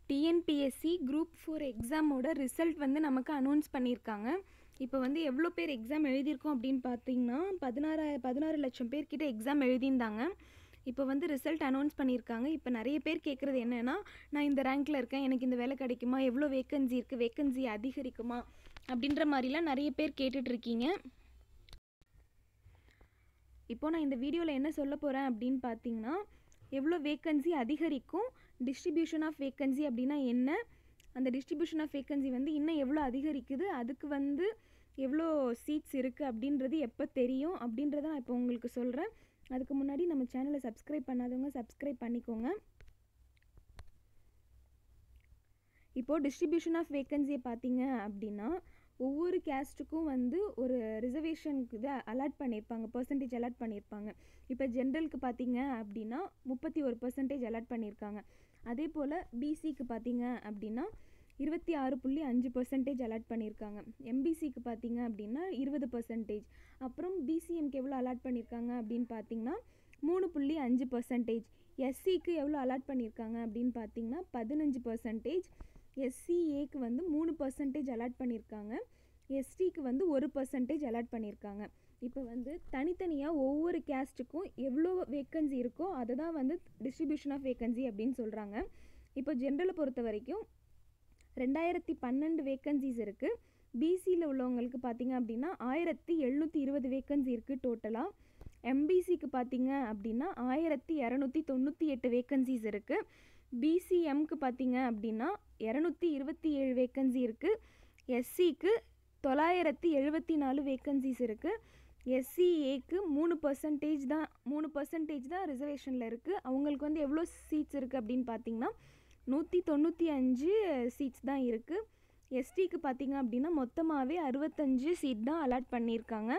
TNPSC group four எக்ஸாமோட result வந்து நமக்கு அனௌன்ஸ் பண்ணியிருக்காங்க இப்போ வந்து எவ்வளோ பேர் எக்ஸாம் எழுதியிருக்கோம் அப்படின்னு பார்த்தீங்கன்னா பதினாறு பதினாறு லட்சம் பேர்கிட்ட எக்ஸாம் எழுதியிருந்தாங்க இப்போ வந்து ரிசல்ட் அனௌன்ஸ் பண்ணியிருக்காங்க இப்போ நிறைய பேர் கேட்குறது என்னென்னா நான் இந்த ரேங்க்கில் இருக்கேன் எனக்கு இந்த வேலை கிடைக்குமா எவ்வளோ வேக்கன்சி இருக்குது வேக்கன்சி அதிகரிக்குமா அப்படின்ற மாதிரிலாம் நிறைய பேர் கேட்டுட்ருக்கீங்க இப்போ நான் இந்த வீடியோவில் என்ன சொல்ல போகிறேன் அப்படின்னு பார்த்தீங்கன்னா எவ்வளோ வேக்கன்சி அதிகரிக்கும் டிஸ்ட்ரிபியூஷன் ஆஃப் வேக்கன்சி அப்படின்னா என்ன அந்த டிஸ்ட்ரிபியூஷன் ஆஃப் வேக்கன்சி வந்து இன்னும் எவ்வளோ அதிகரிக்குது அதுக்கு வந்து எவ்வளோ சீட்ஸ் இருக்குது அப்படின்றது எப்போ தெரியும் அப்படின்றத நான் இப்போ உங்களுக்கு சொல்கிறேன் அதுக்கு முன்னாடி நம்ம சேனலை சப்ஸ்கிரைப் பண்ணாதவங்க சப்ஸ்கிரைப் பண்ணிக்கோங்க இப்போது டிஸ்ட்ரிபியூஷன் ஆஃப் வேக்கன்சியை பார்த்தீங்க அப்படின்னா ஒவ்வொரு கேஸ்ட்டுக்கும் வந்து ஒரு ரிசர்வேஷனுக்கு இதை அலாட் பண்ணியிருப்பாங்க பர்சன்டேஜ் அலாட் பண்ணியிருப்பாங்க இப்போ ஜென்ரலுக்கு பார்த்தீங்க அப்படின்னா முப்பத்தி ஒரு பர்சன்டேஜ் அலாட் பண்ணியிருக்காங்க அதே போல் பிசிக்கு பார்த்தீங்க அப்படின்னா இருபத்தி ஆறு புள்ளி அஞ்சு பர்சன்டேஜ் அலாட் பண்ணியிருக்காங்க எம்பிசிக்கு பார்த்தீங்க அப்படின்னா இருபது பர்சன்டேஜ் அப்புறம் பிசிஎம்க்கு எவ்வளோ அலாட் பண்ணியிருக்காங்க அப்படின்னு பார்த்தீங்கன்னா மூணு புள்ளி அஞ்சு பர்சன்டேஜ் எஸ்சிக்கு எவ்வளோ அலாட் பண்ணியிருக்காங்க அப்படின்னு பார்த்தீங்கன்னா பதினஞ்சு பர்சன்டேஜ் எஸ்சிஏக்கு வந்து மூணு பர்சன்டேஜ் அலாட் பண்ணியிருக்காங்க எஸ்டிக்கு வந்து ஒரு பர்சன்டேஜ் அலாட் பண்ணியிருக்காங்க இப்போ வந்து தனித்தனியாக ஒவ்வொரு கேஸ்ட்டுக்கும் எவ்வளோ வேக்கன்சி இருக்கோ அதை தான் வந்து டிஸ்ட்ரிபியூஷன் ஆஃப் வேக்கன்சி அப்படின்னு சொல்கிறாங்க இப்போ ஜென்ரலை பொறுத்த வரைக்கும் ரெண்டாயிரத்தி பன்னெண்டு வேக்கன்சிஸ் இருக்குது பிசியில் உள்ளவங்களுக்கு பார்த்தீங்க அப்படின்னா ஆயிரத்தி எழுநூற்றி இருபது வேக்கன்சி இருக்குது டோட்டலாக எம்பிசிக்கு பார்த்தீங்க அப்படின்னா ஆயிரத்தி இரநூத்தி தொண்ணூற்றி எட்டு வேக்கன்சிஸ் இருக்குது பிசிஎம்க்கு பார்த்தீங்க அப்படின்னா இரநூத்தி இருபத்தி ஏழு வேக்கன்சி இருக்குது எஸ்சிக்கு தொள்ளாயிரத்தி எழுபத்தி நாலு வேக்கன்சிஸ் இருக்குது எஸ்சிஏக்கு மூணு பர்சன்டேஜ் தான் மூணு பர்சன்டேஜ் தான் ரிசர்வேஷனில் இருக்குது அவங்களுக்கு வந்து எவ்வளோ சீட்ஸ் இருக்குது அப்படின்னு பார்த்தீங்கன்னா நூற்றி தொண்ணூற்றி அஞ்சு சீட்ஸ் தான் இருக்குது எஸ்டிக்கு பார்த்தீங்க அப்படின்னா மொத்தமாகவே அறுபத்தஞ்சு சீட் தான் அலாட் பண்ணியிருக்காங்க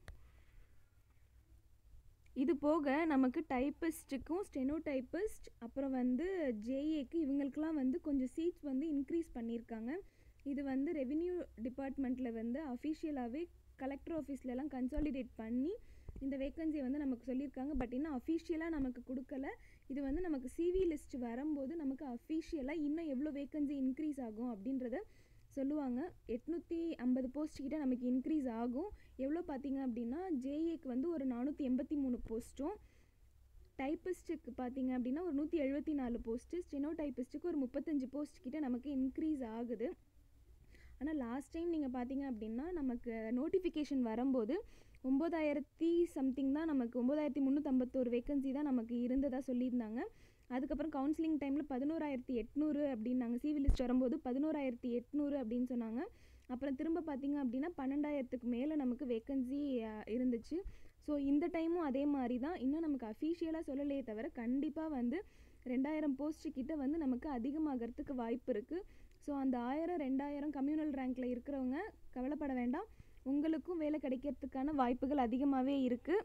இது போக நமக்கு டைப்பிஸ்ட்டுக்கும் ஸ்டெனோ டைப்பிஸ்ட் அப்புறம் வந்து ஜேஏக்கு இவங்களுக்கெல்லாம் வந்து கொஞ்சம் சீட்ஸ் வந்து இன்க்ரீஸ் பண்ணியிருக்காங்க இது வந்து ரெவின்யூ டிபார்ட்மெண்ட்டில் வந்து அஃபிஷியலாகவே கலெக்டர் ஆஃபீஸ்லலாம் கன்சாலிடேட் பண்ணி இந்த வேக்கன்சியை வந்து நமக்கு சொல்லியிருக்காங்க பட் இன்னும் அஃபிஷியலாக நமக்கு கொடுக்கல இது வந்து நமக்கு சிவி லிஸ்ட் வரும்போது நமக்கு அஃபிஷியலாக இன்னும் எவ்வளோ வேக்கன்சி இன்க்ரீஸ் ஆகும் அப்படின்றத சொல்லுவாங்க எட்நூற்றி ஐம்பது போஸ்ட் கிட்ட நமக்கு இன்க்ரீஸ் ஆகும் எவ்வளோ பார்த்தீங்க அப்படின்னா ஜேஏக்கு வந்து ஒரு நானூற்றி எண்பத்தி மூணு போஸ்ட்டும் டைப்பிஸ்ட்டுக்கு பார்த்தீங்க அப்படின்னா ஒரு நூற்றி எழுபத்தி நாலு போஸ்ட்டு ஸ்டெனோ டைப்பிஸ்ட்டுக்கு ஒரு முப்பத்தஞ்சு போஸ்ட் கிட்ட நமக்கு இன்க்ரீஸ் ஆகுது ஆனால் லாஸ்ட் டைம் நீங்கள் பார்த்தீங்க அப்படின்னா நமக்கு நோட்டிஃபிகேஷன் வரும்போது ஒம்பதாயிரத்தி சம்திங் தான் நமக்கு ஒம்பதாயிரத்தி முந்நூற்றம்பத்தோரு வேக்கன்சி தான் நமக்கு இருந்ததாக சொல்லியிருந்தாங்க அதுக்கப்புறம் கவுன்சிலிங் டைமில் பதினோராயிரத்தி எட்நூறு அப்படின்னாங்க சிவில் லிஸ்ட் வரும்போது பதினோராயிரத்தி எட்நூறு அப்படின்னு சொன்னாங்க அப்புறம் திரும்ப பார்த்தீங்க அப்படின்னா பன்னெண்டாயிரத்துக்கு மேலே நமக்கு வேக்கன்சி இருந்துச்சு ஸோ இந்த டைமும் அதே மாதிரி தான் இன்னும் நமக்கு அஃபீஷியலாக சொல்லலையே தவிர கண்டிப்பாக வந்து ரெண்டாயிரம் போஸ்ட் கிட்ட வந்து நமக்கு அதிகமாகிறதுக்கு வாய்ப்பு இருக்குது ஸோ அந்த ஆயிரம் ரெண்டாயிரம் கம்யூனல் ரேங்க்கில் இருக்கிறவங்க கவலைப்பட வேண்டாம் உங்களுக்கும் வேலை கிடைக்கிறதுக்கான வாய்ப்புகள் அதிகமாகவே இருக்குது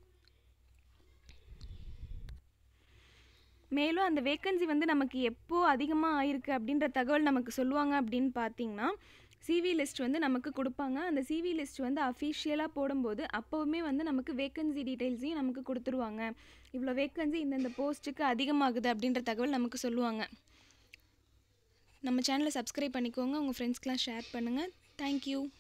மேலும் அந்த வேக்கன்சி வந்து நமக்கு எப்போ அதிகமாக ஆயிருக்கு அப்படின்ற தகவல் நமக்கு சொல்லுவாங்க அப்படின்னு பார்த்தீங்கன்னா சிவி லிஸ்ட் வந்து நமக்கு கொடுப்பாங்க அந்த சிவி லிஸ்ட் வந்து அஃபிஷியலாக போடும்போது அப்போவுமே வந்து நமக்கு வேக்கன்சி டீட்டெயில்ஸையும் நமக்கு கொடுத்துருவாங்க இவ்வளோ வேக்கன்சி இந்தந்த போஸ்ட்டுக்கு அதிகமாகுது அப்படின்ற தகவல் நமக்கு சொல்லுவாங்க நம்ம சேனலை சப்ஸ்கிரைப் பண்ணிக்கோங்க உங்கள் ஃப்ரெண்ட்ஸ்க்கெலாம் ஷேர் பண்ணுங்கள் தேங்க்யூ